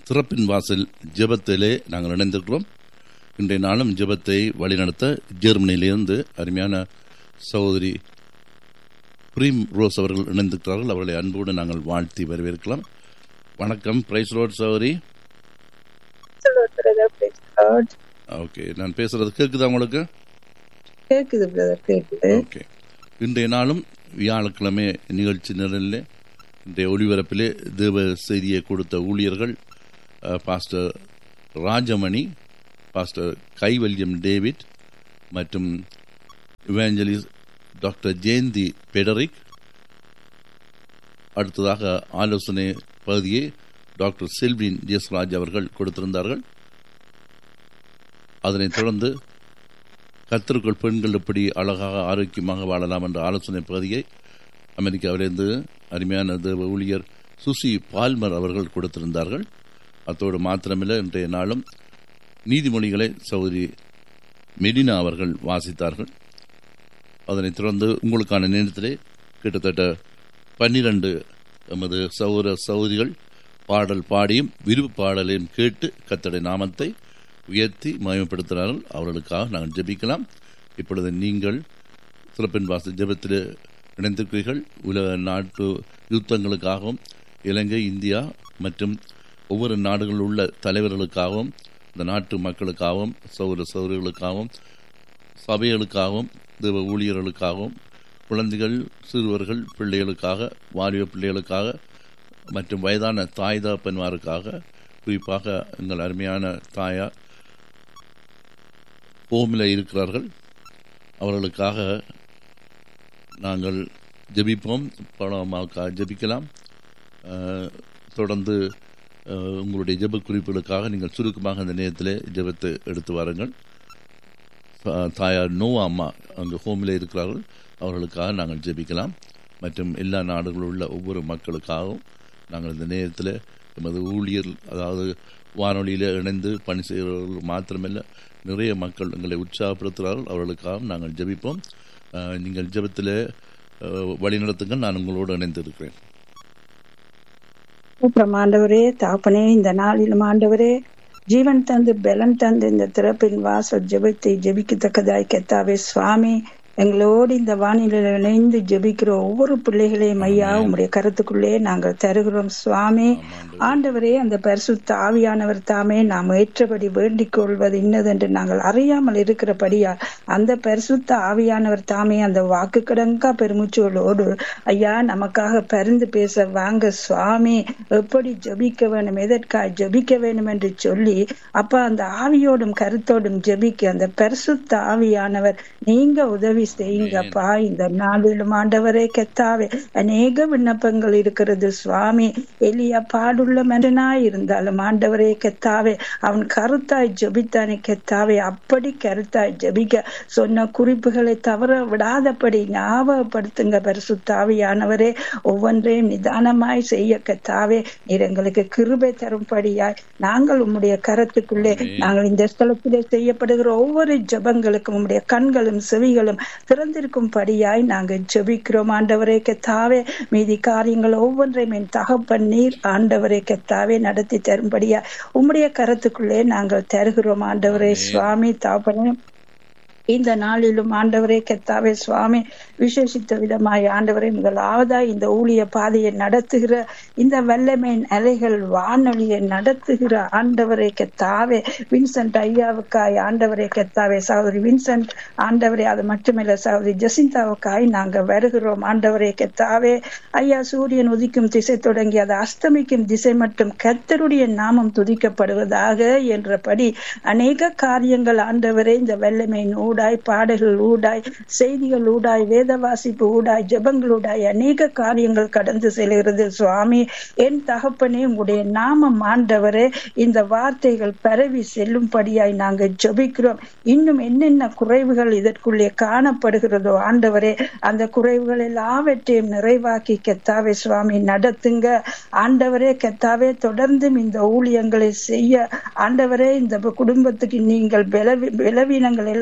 திறப்பின் வாசல் ஜெபத்திலே நாங்கள் இணைந்திருக்கிறோம் இன்றைய நாளும் ஜெபத்தை வழிநடத்த ஜெர்மனியிலிருந்து அருமையான சகோதரி பிரீம் ரோஸ் அவர்கள் இணைந்திருக்கிறார்கள் அவர்களை அன்போடு நாங்கள் வாழ்த்தி வரவேற்கலாம் வணக்கம் பிரைஸ் ரோட் சகோதரி பிரதர் praise God. ஓகே நான் பேசுறது கேட்குதா உங்களுக்கு கேக்குது பிரதர் கேக்குது ஓகே இன்றைய நாளும் வியாழக்கிழமை நிகழ்ச்சி நிரலில் இன்றைய ஒளிபரப்பிலே தேவ செய்தியை கொடுத்த ஊழியர்கள் அஹ், pastor Rajamani pastor Kaivalyam David மற்றும் இவாஞ்சலிஸ்ட் டாக்டர் ஜெயந்தி பெடரிக் அடுத்ததாக ஆலோசனை பகுதியை டாக்டர் செல்வின் ஜெஸ்ராஜ் அவர்கள் கொடுத்திருந்தார்கள் அதனைத் தொடர்ந்து கத்திற்குள் பெண்கள் எப்படி அழகாக ஆரோக்கியமாக வாழலாம் என்ற ஆலோசனை பகுதியை அமெரிக்காவிலிருந்து அருமையான தேவ ஊழியர் சுசி பால்மர் அவர்கள் கொடுத்திருந்தார்கள் அத்தோடு மாத்திரமில்லை இன்றைய நாளும் நீதிமொழிகளை சௌதரி மெடினா அவர்கள் வாசித்தார்கள் அதனைத் தொடர்ந்து உங்களுக்கான நேரத்திலே கிட்டத்தட்ட பன்னிரண்டு எமது சௌர சௌரிகள் பாடல் பாடியும் விருப்பு பாடலையும் கேட்டு கத்தடை நாமத்தை உயர்த்தி மயமப்படுத்தினார்கள் அவர்களுக்காக நாங்கள் ஜெபிக்கலாம் இப்பொழுது நீங்கள் சிறப்பின் வாச ஜெபத்தில் இணைந்திருக்கிறீர்கள் உலக நாட்டு யுத்தங்களுக்காகவும் இலங்கை இந்தியா மற்றும் ஒவ்வொரு நாடுகளில் உள்ள தலைவர்களுக்காகவும் இந்த நாட்டு மக்களுக்காகவும் சௌர சௌரிகளுக்காகவும் சபைகளுக்காகவும் தேவ ஊழியர்களுக்காகவும் குழந்தைகள் சிறுவர்கள் பிள்ளைகளுக்காக வாலிப பிள்ளைகளுக்காக மற்றும் வயதான தாய் தகப்பன்மாருக்காக குறிப்பாக எங்கள் அருமையான தாயார் ஹோமில் இருக்கிறார்கள் அவர்களுக்காக நாங்கள் ஜெபிப்போம் பணமாக்காக ஜெபிக்கலாம் அஹ், தொடர்ந்து அஹ், உங்களுடைய ஜெப குறிப்புகளுக்காக நீங்கள் சுருக்கமாக இந்த நேரத்தில் ஜெபத்தை எடுத்து வாருங்கள் அஹ், தாயார் நோவா அம்மா அங்கு ஹோமில் இருக்கிறார்கள் அவர்களுக்காக நாங்கள் ஜெபிக்கலாம் மற்றும் எல்லா நாடுகளில் உள்ள ஒவ்வொரு மக்களுக்காகவும் நாங்கள் இந்த நேரத்தில் எமது ஊழியர் அதாவது வானொலியில் இணைந்து பணி செய்கிறவர்கள் மாத்திரமல்ல நிறைய மக்கள் எங்களை உற்சாகப்படுத்துகிறார்கள் அவர்களுக்காக நாங்கள் ஜெபிப்போம் அஹ், நீங்கள் ஜெபத்தில் வழிநடத்துங்கள் நான் உங்களோடு இணைந்திருக்கிறேன் அப்புறம் ஆண்டவரே தாப்பனே இந்த நாளிலும் ஆண்டவரே ஜீவன் தந்து பலன் தந்து இந்த திறப்பின் வாசல் ஜெபத்தை ஜெபிக்கத்தக்கதாய் கெத்தாவே சுவாமி எங்களோடு இந்த வானிலையில் இணைந்து ஜெபிக்கிற ஒவ்வொரு பிள்ளைகளையும் ஐயா உம்முடைய கருத்துக்குள்ளே நாங்கள் தருகிறோம் சுவாமி ஆண்டவரே அந்த பரிசுத்த ஆவியானவர் தாமே நாம் ஏற்றபடி வேண்டிக் கொள்வது இன்னதென்று நாங்கள் அறியாமல் இருக்கிறபடியா அந்த பரிசுத்த ஆவியானவர் தாமே அந்த வாக்கு கடங்கா பெருமூச்சுகளோடு ஐயா நமக்காக பரிந்து பேச வாங்க சுவாமி எப்படி ஜெபிக்க வேணும் எதற்காக ஜெபிக்க வேண்டும் என்று சொல்லி அப்ப அந்த ஆவியோடும் கருத்தோடும் ஜெபிக்க அந்த பரிசுத்த ஆவியானவர் நீங்க உதவி செய்யுங்கப்பா இந்த நாளிலும் ஆண்டவரே கெத்தாவே அநேக விண்ணப்பங்கள் இருக்கிறது சுவாமி எலியா பாடுள்ள மனிதனாய் இருந்தாலும் ஆண்டவரே கெத்தாவே அவன் கருத்தாய் ஜெபித்தானே கெத்தாவே அப்படி கருத்தாய் ஜெபிக்க சொன்ன குறிப்புகளை தவற விடாதபடி ஞாபகப்படுத்துங்க பரிசுத்தாவியானவரே ஒவ்வொன்றையும் நிதானமாய் செய்ய கத்தாவே நீர் எங்களுக்கு கிருபை தரும்படியாய் நாங்கள் உம்முடைய கரத்துக்குள்ளே நாங்கள் இந்த ஸ்தலத்திலே செய்யப்படுகிற ஒவ்வொரு ஜெபங்களுக்கும் உம்முடைய கண்களும் செவிகளும் திறந்திருக்கும்படியாய் நாங்கள் ஜெபிக்கிறோம் ஆண்டவரே கத்தாவே மீதி காரியங்கள் ஒவ்வொன்றையும் என் தகப்பன் நீர் ஆண்டவரே கத்தாவே நடத்தி தரும்படியா உம்முடைய கரத்துக்குள்ளே நாங்கள் தருகிறோம் ஆண்டவரே சுவாமி தாப்பனே இந்த நாளிலும் ஆண்டவரே கத்தாவே சுவாமி விசேஷித்த விதமாய் ஆண்டவரே முதலாவதா இந்த ஊழிய பாதையை நடத்துகிற இந்த வல்லமையின் அலைகள் வானொலியை நடத்துகிற ஆண்டவரே கத்தாவே வின்சென்ட் ஐயாவுக்காய் ஆண்டவரே கத்தாவே சகோதரி வின்சென்ட் ஆண்டவரே அது மட்டுமில்ல சகோதரி ஜசிந்தாவுக்காய் நாங்க வருகிறோம் ஆண்டவரே கத்தாவே ஐயா சூரியன் உதிக்கும் திசை தொடங்கி அது அஸ்தமிக்கும் திசை மட்டும் கத்தருடைய நாமம் துதிக்கப்படுவதாக என்றபடி அநேக காரியங்கள் ஆண்டவரே இந்த வல்லமையின் ஊடாய் பாடல்கள் ஊடாய் செய்திகள் ஊடாய் வேத வாசிப்பு ஊடாய் ஜெபங்களூடாய் அநேக காரியங்கள் கடந்து செல்கிறது சுவாமி என் தகப்பனே உங்களுடைய நாமம் ஆண்டவரே இந்த வார்த்தைகள் பரவி செல்லும்படியாய் நாங்கள் ஜெபிக்கிறோம் இன்னும் என்னென்ன குறைவுகள் இதற்குள்ளே காணப்படுகிறதோ ஆண்டவரே அந்த குறைவுகள் எல்லாவற்றையும் நிறைவாக்கி கெத்தாவே சுவாமி நடத்துங்க ஆண்டவரே கெத்தாவே தொடர்ந்தும் இந்த ஊழியங்களை செய்ய ஆண்டவரே இந்த குடும்பத்துக்கு நீங்கள் பலவி பலவீனங்கள் எல்லாவற்றையும்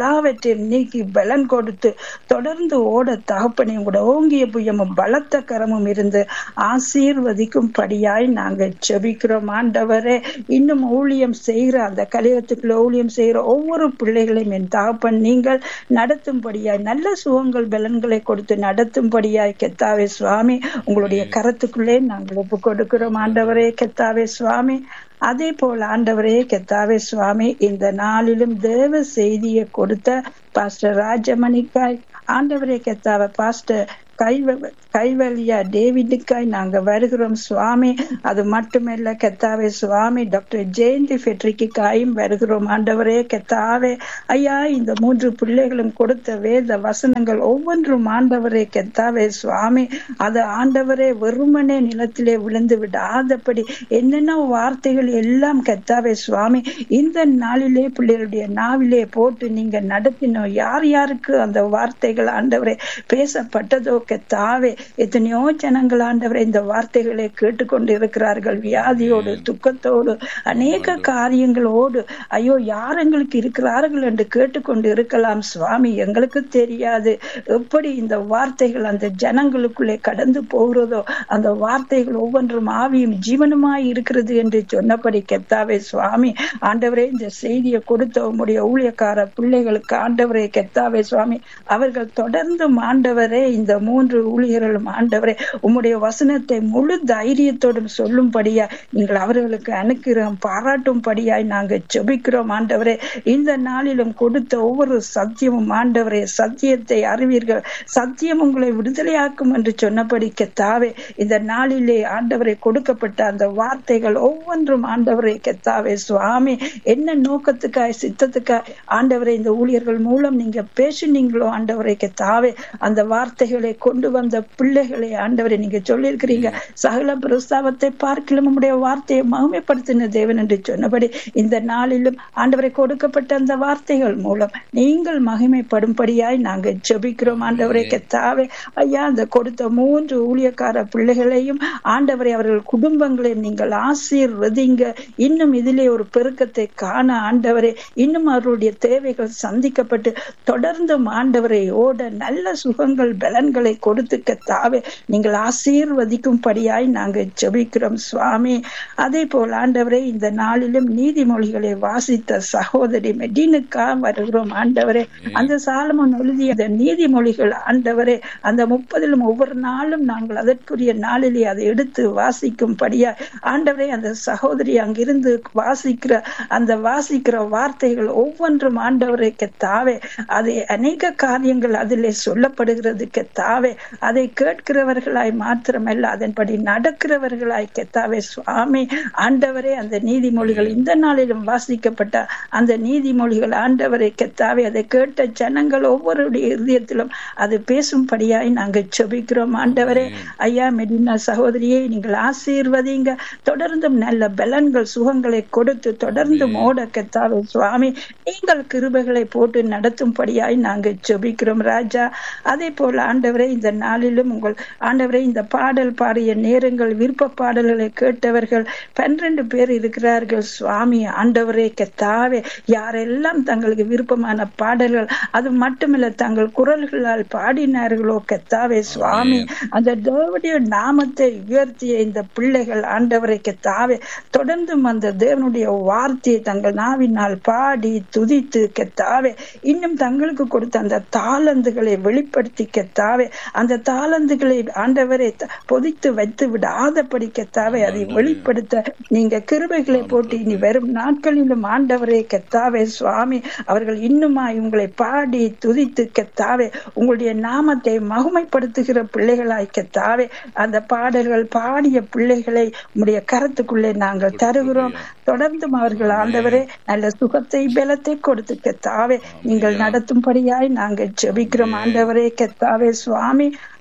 எல்லாவற்றையும் நீக்கி பலன் கொடுத்து தொடர்ந்து ஓட தகப்பனை கூட ஓங்கிய புயமும் பலத்த கரமும் இருந்து ஆசீர்வதிக்கும் படியாய் நாங்கள் செபிக்கிறோம் ஆண்டவரே இன்னும் ஊழியம் செய்கிற அந்த கலியத்துக்குள்ள ஊழியம் செய்கிற ஒவ்வொரு பிள்ளைகளையும் என் தகப்பன் நீங்கள் நடத்தும்படியாய் நல்ல சுகங்கள் பலன்களை கொடுத்து நடத்தும்படியாய் கெத்தாவே சுவாமி உங்களுடைய கரத்துக்குள்ளே நாங்கள் ஒப்பு கொடுக்கிறோம் ஆண்டவரே கெத்தாவே சுவாமி அதே போல் ஆண்டவரே கெத்தாவே சுவாமி இந்த நாளிலும் தேவ செய்தியை கொடுத்த பாஸ்டர் ராஜமணிக்காய் ஆண்டவரே கெத்தாவ பாஸ்டர் கைவ கைவலியா டேவிடுக்காய் நாங்க வருகிறோம் சுவாமி அது மட்டுமல்ல கெத்தாவே சுவாமி டாக்டர் ஜெயந்தி ஃபெட்ரிக்காயும் வருகிறோம் ஆண்டவரே கெத்தாவே ஐயா இந்த மூன்று பிள்ளைகளும் கொடுத்த வேத வசனங்கள் ஒவ்வொன்றும் ஆண்டவரே கெத்தாவே சுவாமி அது ஆண்டவரே வெறுமனே நிலத்திலே விழுந்து விடாதபடி என்னென்ன வார்த்தைகள் எல்லாம் கெத்தாவே சுவாமி இந்த நாளிலே பிள்ளைகளுடைய நாவிலே போட்டு நீங்க நடத்தினோம் யார் யாருக்கு அந்த வார்த்தைகள் ஆண்டவரே பேசப்பட்டதோ கெத்தாவே எத்தனையோ ஜனங்கள் ஆண்டவரை இந்த வார்த்தைகளை கேட்டுக்கொண்டு இருக்கிறார்கள் வியாதியோடு துக்கத்தோடு அநேக காரியங்களோடு ஐயோ யார் எங்களுக்கு இருக்கிறார்கள் என்று கேட்டுக்கொண்டு இருக்கலாம் சுவாமி எங்களுக்கு தெரியாது எப்படி இந்த வார்த்தைகள் அந்த ஜனங்களுக்குள்ளே கடந்து போகிறதோ அந்த வார்த்தைகள் ஒவ்வொன்றும் ஆவியும் ஜீவனமாய் இருக்கிறது என்று சொன்னபடி கெத்தாவே சுவாமி ஆண்டவரே இந்த செய்தியை கொடுத்த உங்களுடைய ஊழியக்கார பிள்ளைகளுக்கு ஆண்டவரே கெத்தாவே சுவாமி அவர்கள் தொடர்ந்து ஆண்டவரே இந்த மூன்று ஊழியர்களும் ஆண்டவரே உம்முடைய வசனத்தை முழு தைரியத்தோடும் சொல்லும்படியா நீங்கள் அவர்களுக்கு அனுக்கிறோம் பாராட்டும்படியாய் நாங்கள் ஜெபிக்கிறோம் ஆண்டவரே இந்த நாளிலும் கொடுத்த ஒவ்வொரு சத்தியமும் ஆண்டவரே சத்தியத்தை அறிவீர்கள் சத்தியம் உங்களை விடுதலையாக்கும் என்று சொன்னபடி கெத்தாவே இந்த நாளிலே ஆண்டவரை கொடுக்கப்பட்ட அந்த வார்த்தைகள் ஒவ்வொன்றும் ஆண்டவரை கெத்தாவே சுவாமி என்ன நோக்கத்துக்காய் சித்தத்துக்காய் ஆண்டவரை இந்த ஊழியர்கள் மூலம் நீங்க பேசுனீங்களோ ஆண்டவரை கெத்தாவே அந்த வார்த்தைகளை கொண்டு வந்த பிள்ளைகளை ஆண்டவரை நீங்க சொல்லியிருக்கிறீங்க சகல பிரஸ்தாபத்தை பார்க்கலும் உம்முடைய வார்த்தையை மகிமைப்படுத்தின தேவன் என்று சொன்னபடி இந்த நாளிலும் ஆண்டவரை கொடுக்கப்பட்ட அந்த வார்த்தைகள் மூலம் நீங்கள் மகிமைப்படும்படியாய் நாங்க ஜெபிக்கிறோம் ஆண்டவரை கெத்தாவே ஐயா அந்த கொடுத்த மூன்று ஊழியக்கார பிள்ளைகளையும் ஆண்டவரை அவர்கள் குடும்பங்களையும் நீங்கள் ஆசீர்வதிங்க இன்னும் இதிலே ஒரு பெருக்கத்தை காண ஆண்டவரே இன்னும் அவருடைய தேவைகள் சந்திக்கப்பட்டு தொடர்ந்து ஆண்டவரை ஓட நல்ல சுகங்கள் பலன்களை கொடுத்து கத்தாவே நீங்கள் ஆசீர்வதிக்கும்படியாய் நாங்கள் ஜெபிக்கிறோம் சுவாமி அதே போல் ஆண்டவரே இந்த நாளிலும் நீதிமொழிகளை வாசித்த சகோதரி மெடினுக்கா வருகிறோம் ஆண்டவரே அந்த சாலமன் எழுதிய அந்த நீதிமொழிகள் ஆண்டவரே அந்த முப்பதிலும் ஒவ்வொரு நாளும் நாங்கள் அதற்குரிய நாளிலே அதை எடுத்து வாசிக்கும்படியா ஆண்டவரே அந்த சகோதரி அங்கிருந்து வாசிக்கிற அந்த வாசிக்கிற வார்த்தைகள் ஒவ்வொன்றும் ஆண்டவரை கெத்தாவே அது அநேக காரியங்கள் அதிலே சொல்லப்படுகிறது கெத்தாவே அதை கேட்கிறவர்களாய் மாத்திரமல்ல அதன்படி நடக்கிறவர்களாய் கெத்தாவே சுவாமி ஆண்டவரே அந்த நீதிமொழிகள் இந்த நாளிலும் வாசிக்கப்பட்ட அந்த நீதிமொழிகள் ஆண்டவரை கெத்தாவே அதை கேட்ட ஜனங்கள் ஒவ்வொருடைய இதயத்திலும் அது பேசும்படியாய் நாங்கள் செபிக்கிறோம் ஆண்டவரே ஐயா மெடினா சகோதரியை நீங்கள் ஆசீர்வதிங்க தொடர்ந்தும் நல்ல பலன்கள் சுகங்களை கொடுத்து தொடர்ந்து மோட கெத்தாவே சுவாமி நீங்கள் கிருபைகளை போட்டு நடத்தும்படியாய் நாங்கள் செபிக்கிறோம் ராஜா அதே போல ஆண்டவரே இந்த நாளிலும் உங்கள் ஆண்டவரே இந்த பாடல் பாடிய நேரங்கள் விருப்ப பாடல்களை கேட்டவர்கள் பன்னிரண்டு பேர் இருக்கிறார்கள் சுவாமி ஆண்டவரே கெத்தாவே யாரெல்லாம் தங்களுக்கு விருப்பமான பாடல்கள் அது மட்டுமல்ல தங்கள் குரல்களால் பாடினார்களோ கெத்தாவே சுவாமி அந்த தேவனுடைய நாமத்தை உயர்த்திய இந்த பிள்ளைகள் ஆண்டவரை கெத்தாவே தொடர்ந்தும் அந்த தேவனுடைய வார்த்தையை தங்கள் நாவினால் பாடி துதித்து கெத்தாவே இன்னும் தங்களுக்கு கொடுத்த அந்த தாளந்துகளை வெளிப்படுத்தி கெத்தாவே அந்த தாளந்துகளை ஆண்டவரை பொதித்து வைத்து விடாதபடி கெத்தாவே அதை வெளிப்படுத்த நீங்க கிருபைகளை போட்டு இனி வரும் நாட்களிலும் ஆண்டவரே கெத்தாவே சுவாமி அவர்கள் இன்னுமா இவங்களை பாடி துதித்து கெத்தாவே உங்களுடைய நாமத்தை மகுமைப்படுத்துகிற பிள்ளைகளாய் கெத்தாவே அந்த பாடல்கள் பாடிய பிள்ளைகளை உங்களுடைய கரத்துக்குள்ளே நாங்கள் தருகிறோம் தொடர்ந்தும் அவர்கள் ஆண்டவரே நல்ல சுகத்தை பலத்தை கொடுத்து கெத்தாவே நீங்கள் நடத்தும்படியாய் நாங்கள் ஜெபிக்கிறோம் ஆண்டவரே கெத்தாவே சுவாமி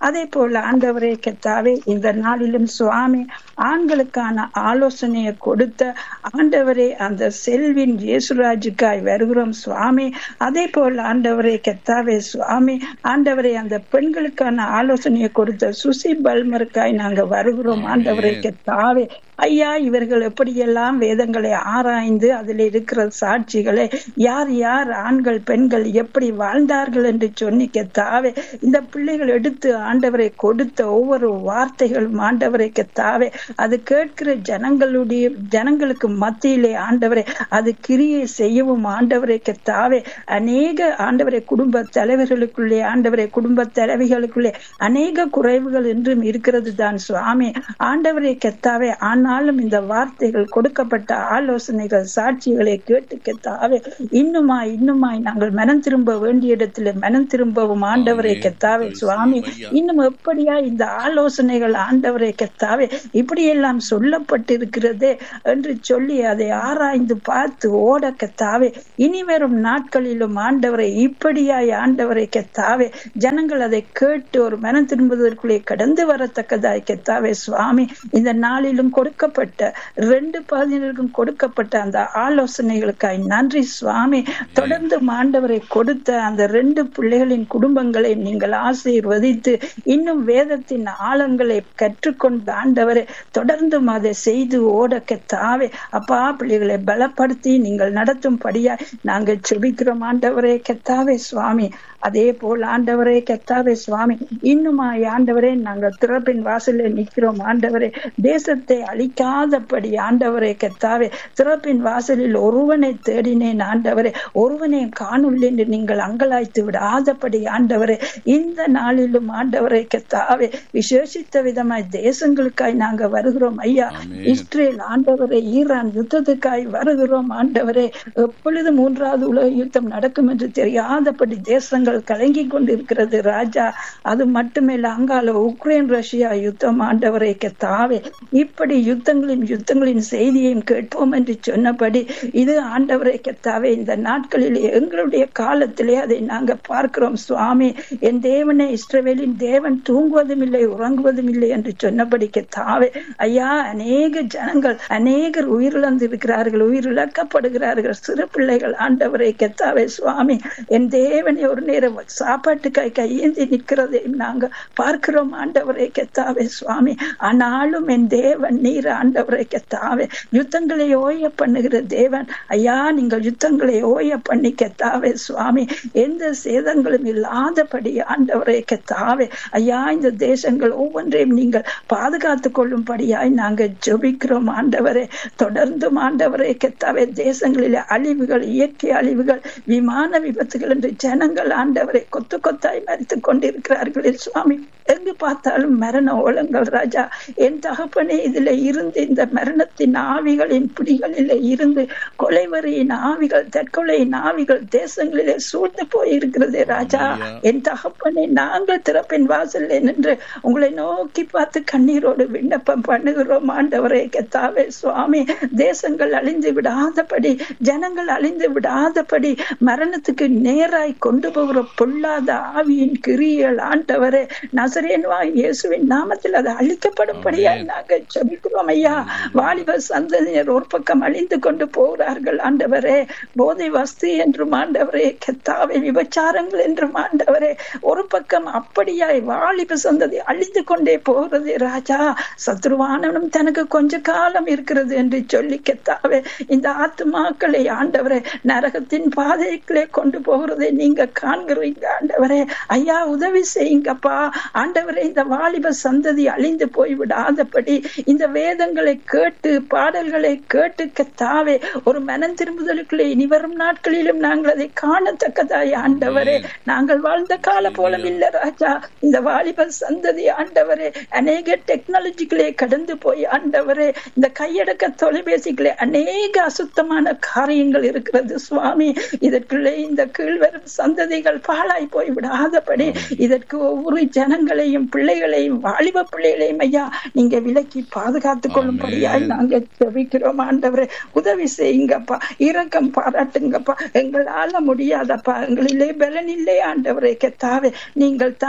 அதே போல ஆண்டவரே கத்தாவே இந்த நாளிலும் சுவாமி ஆண்களுக்கான ஆலோசனையை கொடுத்த ஆண்டவரே அந்த செல்வின் இயேசுராஜுக்காய் வருகிறோம் சுவாமி அதே போல ஆண்டவரே கத்தாவே சுவாமி ஆண்டவரே அந்த பெண்களுக்கான ஆலோசனையை கொடுத்த சுசி பல்மருக்காய் நாங்க வருகிறோம் ஆண்டவரே கத்தாவே ஐயா இவர்கள் எப்படியெல்லாம் வேதங்களை ஆராய்ந்து அதில் இருக்கிற சாட்சிகளை யார் யார் ஆண்கள் பெண்கள் எப்படி வாழ்ந்தார்கள் என்று சொன்னிக்க தாவே இந்த பிள்ளைகள் எடுத்து ஆண்டவரை கொடுத்த ஒவ்வொரு வார்த்தைகளும் ஆண்டவரை தாவே அது கேட்கிற ஜனங்களுடைய ஜனங்களுக்கு மத்தியிலே ஆண்டவரை அது கிரியை செய்யவும் ஆண்டவரை தாவே அநேக ஆண்டவரை குடும்ப தலைவர்களுக்குள்ளே ஆண்டவரை குடும்ப தலைவிகளுக்குள்ளே அநேக குறைவுகள் என்றும் இருக்கிறது தான் சுவாமி ஆண்டவரை கெத்தாவே ஆனாலும் இந்த வார்த்தைகள் கொடுக்கப்பட்ட ஆலோசனைகள் சாட்சிகளை கேட்டு கெத்தாவே இன்னுமாய் இன்னுமாய் நாங்கள் மனம் திரும்ப வேண்டிய இடத்துல மனம் திரும்பவும் ஆண்டவரை கெத்தாவே சுவாமி இன்னும் எப்படியா இந்த ஆலோசனைகள் ஆண்டவரை கெத்தாவே இப்படியெல்லாம் சொல்லப்பட்டிருக்கிறதே என்று சொல்லி அதை ஆராய்ந்து பார்த்து ஓட கெத்தாவே இனி வரும் நாட்களிலும் ஆண்டவரை இப்படியாய் ஆண்டவரை கெத்தாவே ஜனங்கள் அதை கேட்டு ஒரு மனம் திரும்புவதற்குள்ளே கடந்து வரத்தக்கதாய் கெத்தாவே சுவாமி இந்த நாளிலும் கொடுக்கப்பட்ட ரெண்டு பதினருக்கும் கொடுக்கப்பட்ட அந்த ஆலோசனைகளுக்காய் நன்றி சுவாமி தொடர்ந்து ஆண்டவரை கொடுத்த அந்த ரெண்டு பிள்ளைகளின் குடும்பங்களை நீங்கள் ஆசீர்வதித்து இன்னும் வேதத்தின் ஆழங்களை கற்றுக்கொண்ட ஆண்டவரை தொடர்ந்தும் அதை செய்து ஓடக்க தாவே அப்பா பிள்ளைகளை பலப்படுத்தி நீங்கள் நடத்தும்படியா நாங்கள் செபிக்கிறோம் ஆண்டவரே கெத்தாவே சுவாமி அதே போல் ஆண்டவரே கெத்தாவே சுவாமி இன்னுமாய் ஆண்டவரே நாங்கள் திறப்பின் வாசலில் நிற்கிறோம் ஆண்டவரே தேசத்தை அழிக்காதபடி ஆண்டவரே கெத்தாவே திறப்பின் வாசலில் ஒருவனை தேடினேன் ஆண்டவரே ஒருவனை காணவில்லை என்று நீங்கள் அங்கலாய்த்து விடாதபடி ஆண்டவரே இந்த நாளிலும் ஆண்டவரை கெத்தாவே விசேஷித்த விதமாய் தேசங்களுக்காய் நாங்க வருகிறோம் ஐயா இஸ்ரேல் ஆண்டவரை ஈரான் யுத்தத்துக்காய் வருகிறோம் ஆண்டவரே எப்பொழுது மூன்றாவது உலக யுத்தம் நடக்கும் என்று தெரியாதபடி தேசங்கள் கலங்கி கொண்டிருக்கிறது ராஜா அது மட்டுமல்ல அங்கால உக்ரைன் ரஷ்யா யுத்தம் ஆண்டவரை கெத்தாவே இப்படி யுத்தங்களின் யுத்தங்களின் செய்தியையும் கேட்போம் என்று சொன்னபடி இது ஆண்டவரை கெத்தாவே இந்த நாட்களில் எங்களுடைய காலத்திலே அதை நாங்க பார்க்கிறோம் சுவாமி என் தேவனை இஸ்ரவேலின் தேவன் தூங்குவதும் இல்லை உறங்குவதும் இல்லை என்று சொன்னபடி கெத்தாவே ஐயா அநேக ஜனங்கள் அநேகர் உயிரிழந்து இருக்கிறார்கள் உயிரிழக்கப்படுகிறார்கள் சிறு பிள்ளைகள் ஆண்டவரை கெத்தாவே சுவாமி என் தேவனை ஒரு நேரம் சாப்பாட்டுக்காய் கையேந்தி நிற்கிறதை நாங்க பார்க்கிறோம் ஆண்டவரை கெத்தாவே சுவாமி ஆனாலும் என் தேவன் நீர் ஆண்டவரை கெத்தாவே யுத்தங்களை ஓய பண்ணுகிற தேவன் ஐயா நீங்கள் யுத்தங்களை ஓய பண்ணி கெத்தாவே சுவாமி எந்த சேதங்களும் இல்லாதபடி ஆண்டவரை கெத்தாவே ஐயா இந்த தேசங்கள் ஒவ்வொன்றையும் நீங்கள் பாதுகாத்து கொள்ளும்படியாய் நாங்கள் ஜெபிக்கிறோம் ஆண்டவரே தொடர்ந்தும் ஆண்டவரை கெத்தாவே தேசங்களிலே அழிவுகள் இயற்கை அழிவுகள் விமான விபத்துகள் என்று ஜனங்கள் ஆண்டவரை கொத்து கொத்தாய் மறித்து கொண்டிருக்கிறார்கள் சுவாமி எங்கு பார்த்தாலும் மரண ஓலங்கள் ராஜா என் தகப்பனே இதுல இருந்து இந்த மரணத்தின் ஆவிகளின் பிடிகளில இருந்து கொலைவரியின் ஆவிகள் தற்கொலையின் ஆவிகள் தேசங்களிலே சூழ்ந்து போயிருக்கிறது ராஜா என் தகப்பனே நாங்கள் திறப்பின் வாசல்ல நின்று உங்களை நோக்கி பார்த்து கண்ணீரோடு விண்ணப்பம் பண்ணுகிறோம் ஆண்டவரே கெத்தாவே சுவாமி தேசங்கள் அழிந்து விடாதபடி ஜனங்கள் அழிந்து விடாதபடி மரணத்துக்கு நேராய் கொண்டு போகிற பொல்லாத ஆவியின் கிரியல் ஆண்டவரே நசரேன்வா இயேசுவின் நாமத்தில் அது அழிக்கப்படும்படியா நாங்கள் ஜபிக்கிறோம் ஐயா வாலிப சந்ததியர் ஒரு பக்கம் அழிந்து கொண்டு போகிறார்கள் ஆண்டவரே போதை வஸ்து என்றும் ஆண்டவரே கெத்தாவை விபச்சாரங்கள் என்றும் ஆண்டவரே ஒரு பக்கம் அப்படியாய் வாலிப சந்ததி அழிந்து கொண்டே போகிறது ராஜா சத்ருவானனும் தனக்கு கொஞ்ச காலம் இருக்கிறது என்று சொல்லி கெத்தாவே இந்த ஆத்மாக்களை ஆண்டவரே நரகத்தின் பாதைகளே கொண்டு போகிறதை நீங்க காண்கிறீங்க ஆண்டவரே ஐயா உதவி செய்யுங்கப்பா ஆண்டவரே இந்த வாலிப சந்ததி அழிந்து போய் விடாதபடி இந்த வேதங்களை கேட்டு பாடல்களை கேட்டு கத்தாவே ஒரு மனம் திரும்புதலுக்குள்ளே இனி வரும் நாட்களிலும் நாங்கள் அதை காணத்தக்கதாய் ஆண்டவரே நாங்கள் வாழ்ந்த கால போலம் இல்ல ராஜா இந்த வாலிப சந்ததி ஆண்டவரே அநேக டெக்னாலஜிகளே கடந்து போய் ஆண்டவரே இந்த கையடக்க தொலைபேசிகளே அநேக அசுத்தமான காரியங்கள் இருக்கிறது சுவாமி இதற்குள்ளே இந்த கீழ்வரும் சந்ததிகள் பாழாய் போய் விடாதபடி இதற்கு ஒவ்வொரு ஜனங்களையும் பிள்ளைகளையும் வாலிப பிள்ளைகளையும் ஐயா நீங்க விலக்கி பாதுகாத்துக் கொள்ளும்படியாய் நாங்க ஜெபிக்கிறோம் ஆண்டவரே உதவி செய்யுங்கப்பா இரக்கம் பாராட்டுங்கப்பா எங்களால முடியாதப்பா எங்களிலே பலன் இல்லை ஆண்டவரே கெத்தாவே நீங்கள் தான் கிருபை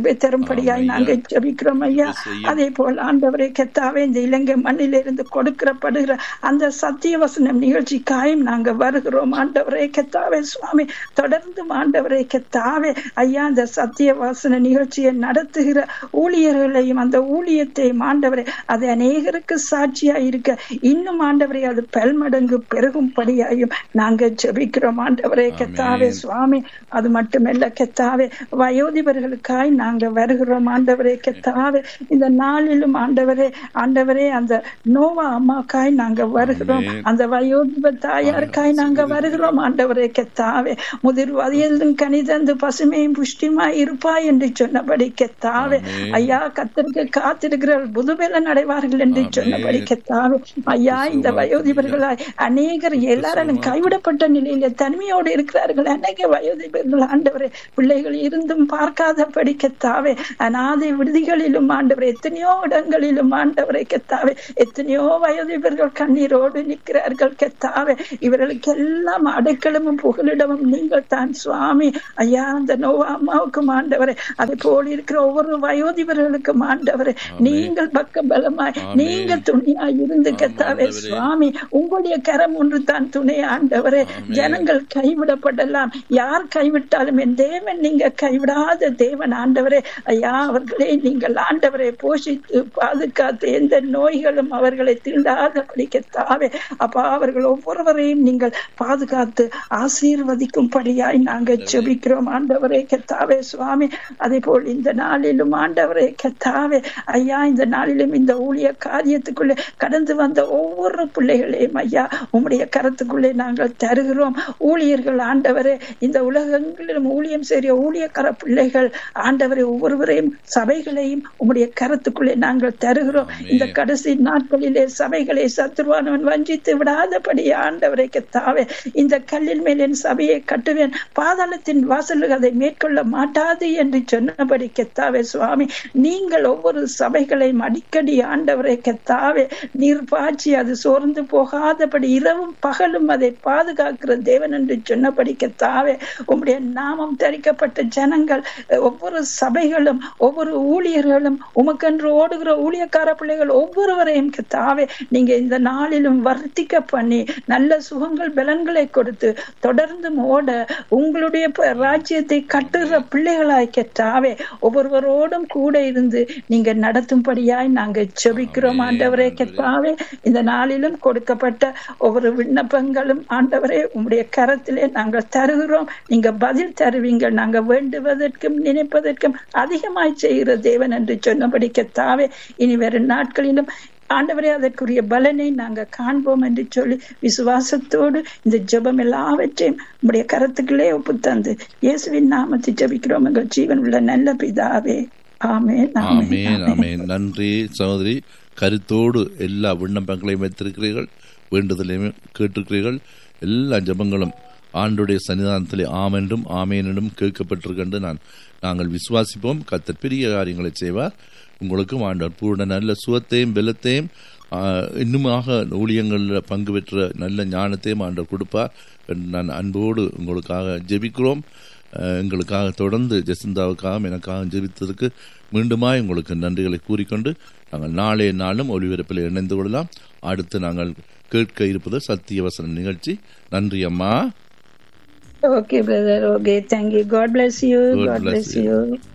கிருபை தரும்படியாய் ஆமென் நாங்கள் ஜெபிக்கிறோம் ஐயா கிருபை செய்யும். அதே போல் ஆண்டவரே கத்தாவே இந்த இலங்கை மண்ணிலிருந்து கொடுக்கிறப்படுகிற அந்த சத்திய வசனம் நிகழ்ச்சிக்காயும் நாங்க வருகிறோம் ஆண்டவரே கத்தாவே சுவாமி தொடர்ந்து ஆண்டவரே கத்தாவே ஐயா அந்த சத்திய வசன நிகழ்ச்சியை நடத்துகிற ஊழியர்களையும் அந்த ஊழியத்தையும் ஆண்டவரே அது அநேகருக்கு சாட்சியா இருக்க இன்னும் ஆண்டவரே அது பல்மடங்கு பெருகும்படியாயும் நாங்க ஜெபிக்கிறோம் ஆண்டவரே கத்தாவே ஆமென். சுவாமி அது மட்டுமல்ல கெத்தாவே வயோதிபர்களுக்காய் நாங்க வருகிறோம் ஆண்டவரே கெத்தாவே இந்த நாளிலும் ஆண்டவரே ஆண்டவரே அந்த நோவா அம்மாக்காய் நாங்க வருகிறோம் ஆமென். அந்த வயோதிப தாயாருக்காய் நாங்க வருகிறோம் ஆண்டவரே கெத்தாவே முதிர் வயதிலும் கனிதந்து பசுமையும் புஷ்டிமாய் இருப்பாய் என்று சொன்னபடி கெத்தாவே ஆமென். ஐயா கத்தருக்கு காத்திருக்கிறவர்கள் புதுபெலன் அடைவார்கள் என்று ஆமென். சொன்னபடி கெத்தாவே ஐயா இந்த கிறிஸ்துவ வயோதிபர்களாய் அநேகர் எல்லாரும் கைவிடப்பட்ட நிலையில தனிமையோடு இருக்கிறார்கள் அநேக வயோதிபர்கள் ஆண்டவரே பிள்ளைகள் இருந்தும் பார்க்காதபடி கெத்தாவே அநாதை விடுதிகளிலும் ஆண்டவரே எத்தனையோ இடங்களிலும் ஆண்டவரை கெத்தாவே எத்தனையோ வயோதிபர்கள் கண்ணீரோடு நிற்கிறார்கள் கெத்தாவே இவர்களுக்கு எல்லாம் அடைக்கலமும் புகலிடமும் நீங்கள் தான் சுவாமி ஐயா அந்த நோவா அம்மாவுக்கும் ஆண்டவரே அதே போல் இருக்கிற ஒவ்வொரு வயோதிபர்களுக்கும் ஆண்டவரே நீங்கள் பக்க பலமாய் ஆமென். நீங்கள் துணியாய் இருந்து கெத்தாவே ஆண்டவரே. சுவாமி உங்களுடைய கரம் ஒன்று தான் துணை ஆண்டவரே ஆமென். ஜனங்கள் கைவிடப்படலாம் யார் கைவிட்டாலும் என் தேவன் நீங்க கைவிடாத தேவன் ஆண்டவரே ஐயா அவர்களை நீங்கள் ஆண்டவரை போஷித்து பாதுகாத்து எந்த நோய்களும் அவர்களை தீண்டாதபடி கெத்தாவே அப்பா அவர்கள் ஒவ்வொருவரையும் நீங்கள் பாதுகாத்து ஆசீர்வதிக்கும்படியாய் நாங்கள் ஜெபிக்கிறோம் ஆண்டவரே கெத்தாவே சுவாமி அதே போல் இந்த நாளிலும் ஆண்டவரே கெத்தாவே ஐயா இந்த நாளிலும் இந்த ஊழிய காரியத்துக்குள்ளே கடந்து வந்த ஒவ்வொரு பிள்ளைகளையும் ஐயா உம்முடைய கரத்துக்குள்ளே நாங்கள் தருகிறோம் ஊழியர்கள் ஆண்டவரே இந்த உலகங்களிலும் ஊழியம் செய்ய ஊழியக்கார பிள்ளைகள் ஆண்டவரை ஒவ்வொருவரையும் சபைகளையும் உம்முடைய கரத்துக்குள்ளே நாங்கள் தருகிறோம் ஆமென். இந்த கடைசி நாட்களிலே சபைகளை சத்துருவானவன் வஞ்சித்து விடாதபடி ஆண்டவரை கத்தாவே இந்த கல்லின் மேல் என் சபையை கட்டுவேன் பாதாளத்தின் வாசலுக்கு அதை மேற்கொள்ள மாட்டாது என்று சொன்னபடி கெத்தாவே சுவாமி நீங்கள் ஒவ்வொரு சபைகளையும் அடிக்கடி ஆண்டவரை கெத்தாவே நீர் பாய்ச்சி அது சோர்ந்து போகாதபடி இரவும் பகலும் அதை பாதுகாக்கிற தேவன் என்று சொன்னபடி கெத்தாவே உம்முடைய நாமம் தரிக்கப்பட்ட ஜனங்கள் அஹ், ஒவ்வொரு சபைகளும் ஒவ்வொரு ஊழியர்களும் உமக்கென்று ஓடுகிற ஊழியக்கார பிள்ளைகள் ஒவ்வொருவரையும் கெத்தாவே நீங்க இந்த நாளிலும் வர்த்திக்க பண்ணி நல்ல சுகங்கள் பலன்களை கொடுத்து தொடர்ந்து ஓட உங்களுடைய ப- ராஜ்யத்தை கட்டுகிற பிள்ளைகளாய் கெட்டாவே ஒவ்வொருவரோடும் கூட இருந்து நீங்க நடத்தும்படியாய் நாங்க ஜெபிக்கிறோம் ஆமென். ஆண்டவரே கெட்டாவே இந்த நாளிலும் கொடுக்கப்பட்ட ஒவ்வொரு விண்ணப்பங்களும் ஆண்டவரே உம்முடைய கரத்திலே நாங்கள் தருகிறோம் நீங்க பதில் தருவீங்க நாங்க வேண்டுவதற்கும் நினைப்பதற்கும் அதிகமாய் செய்கிற தேவன் என்று சொன்னபடி கெத்தாவே இனி வரும் நாட்களிலும் ஆண்டவரே அதற்குரிய பலனை நாங்க காண்போம் என்று சொல்லி விசுவாசத்தோடு இந்த ஜெபம் எல்லாவற்றையும் உம்முடைய கரத்துக்களே ஒப்பு தந்து இயேசுவின் நாமத்தை ஜெபிக்கிறோம் எங்கள் ஜீவன் உள்ள நல்ல பிதாவே ஆமென் ஆமேன் ஆமேன் நன்றி சகோதரி கருத்தோடு எல்லா விண்ணப்பங்களையும் வைத்திருக்கிறீர்கள் வேண்டுதலையும் கேட்டிருக்கிறீர்கள் எல்லா ஜெபங்களும் ஆண்டுடைய சன்னிதானத்திலே ஆமென்றும் ஆமேனும் கேட்கப்பட்டிருக்கின்ற நான் நாங்கள் விசுவாசிப்போம் கத்தர் பெரிய காரியங்களை செய்வார் உங்களுக்கும் ஆண்டவர் பூர்ண நல்ல சுகத்தையும் பலத்தையும் ஆஹ், இன்னுமாக ஊழியங்களில் பங்கு பெற்ற நல்ல ஞானத்தையும் ஆண்டவர் கொடுப்பார் என்று நான் அன்போடு உங்களுக்காக ஜெபிக்கிறோம் அஹ், எங்களுக்காக தொடர்ந்து ஜெசிந்தாவுக்காகவும் எனக்காக ஜெபித்ததற்கு மீண்டுமாய் உங்களுக்கு நன்றிகளை கூறிக்கொண்டு நாங்கள் நாளைய நாளும் ஒளிபரப்பில் இணைந்து கொள்ளலாம் அடுத்து நாங்கள் கேட்க இருப்பது சத்தியவசன நிகழ்ச்சி நன்றி அம்மா okay brother okay thank you God bless you God God bless bless you. You